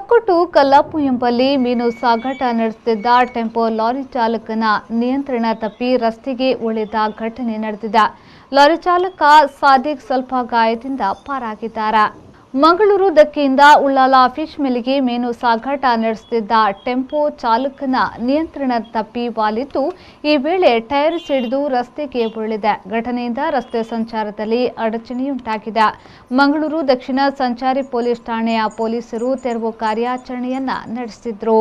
ತೊಕ್ಕೊಟ್ಟು ಕಲ್ಲಾಪು ಎಂಬಲ್ಲಿ ಮೀನು ಸಾಗಾಟ ನಡೆಸುತ್ತಿದ್ದ ಟೆಂಪೋ ಲಾರಿ ಚಾಲಕನ ನಿಯಂತ್ರಣ ತಪ್ಪಿ ರಸ್ತೆಗೆ ಉಳಿದ ಘಟನೆ ನಡೆದಿದೆ ಲಾರಿ ಚಾಲಕ ಸಾದಿಕ್ ಸ್ವಲ್ಪ ಗಾಯದಿಂದ ಪಾರಾಗಿದ್ದಾರೆ ಮಂಗಳೂರು ದಕ್ಕೆಯಿಂದ ಉಳ್ಳಾಲ ಫಿಶ್ ಮಿಲ್ಗೆ ಮೀನು ಸಾಗಾಟ ನಡೆಸುತ್ತಿದ್ದ ಟೆಂಪೋ ಚಾಲಕನ ನಿಯಂತ್ರಣ ತಪ್ಪಿ ವಾಲಿದ್ದು ಈ ವೇಳೆ ಟೈರ್ ಸಿಡಿದು ರಸ್ತೆಗೆ ಉರುಳಿದೆ ಘಟನೆಯಿಂದ ರಸ್ತೆ ಸಂಚಾರದಲ್ಲಿ ಅಡಚಣೆಯುಂಟಾಗಿದೆ ಮಂಗಳೂರು ದಕ್ಷಿಣ ಸಂಚಾರಿ ಪೊಲೀಸ್ ಠಾಣೆಯ ಪೊಲೀಸರು ತೆರವು ಕಾರ್ಯಾಚರಣೆಯನ್ನ ನಡೆಸಿದ್ರು